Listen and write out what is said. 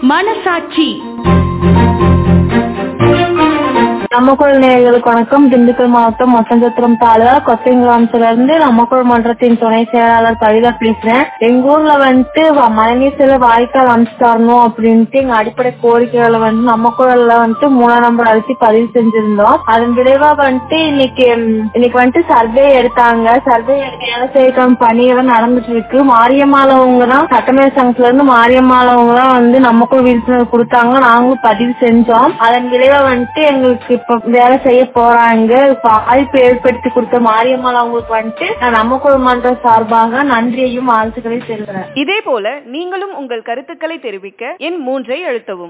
மனசாட்சி நம்மக்குள் நேயர்களுக்கு வணக்கம் திண்டுக்கல் மாவட்டம் மொத்தஞ்சத்திரம் தாலுகா கொத்தைங்கிராமத்துல இருந்து நம்மக்குள் மன்றத்தின் துணை செயலாளர் கவிதா பேசுறேன் எங்க ஊர்ல வந்துட்டு வ- மழைநீர் செல்ல வாய்க்கால் அமைச்சு தரணும் அப்படின்ட்டு எங்க அடிப்படை கோரிக்கைகளை வந்து நம்மக்குள்ள வந்துட்டு மூணாம் நம்பர் அரிசி பதிவு செஞ்சிருந்தோம் அதன் விளைவா வந்துட்டு இன்னைக்கு ம், இன்னைக்கு வந்துட்டு சர்வே எடுத்தாங்க சர்வே எடுக்க வேலை செய்யக்கான பணியெல்லாம் நடந்துட்டு இருக்கு மாரியம்மாளவங்க தான் சட்டமேல சங்கத்துல இருந்து மாரியம்மாளவங்க தான் வந்து நமக்கும் விழிப்புணர்வு கொடுத்தாங்க நாங்களும் பதிவு செஞ்சோம் அதன் விளைவா வந்துட்டு எங்களுக்கு இப்ப வேலை செய்ய போறாங்க இப்ப வாய்ப்பு ஏற்படுத்தி கொடுத்த மாரியம்மாள் அவங்களுக்கு வந்துட்டு நான் நம்ம குழுமன்றம் சார்பாக நன்றியையும் வாழ்த்துக்களையும் தெரிவிக்கிறேன் இதே போல நீங்களும் உங்கள் கருத்துக்களை தெரிவிக்க எண் மூன்றை அழுத்தவும்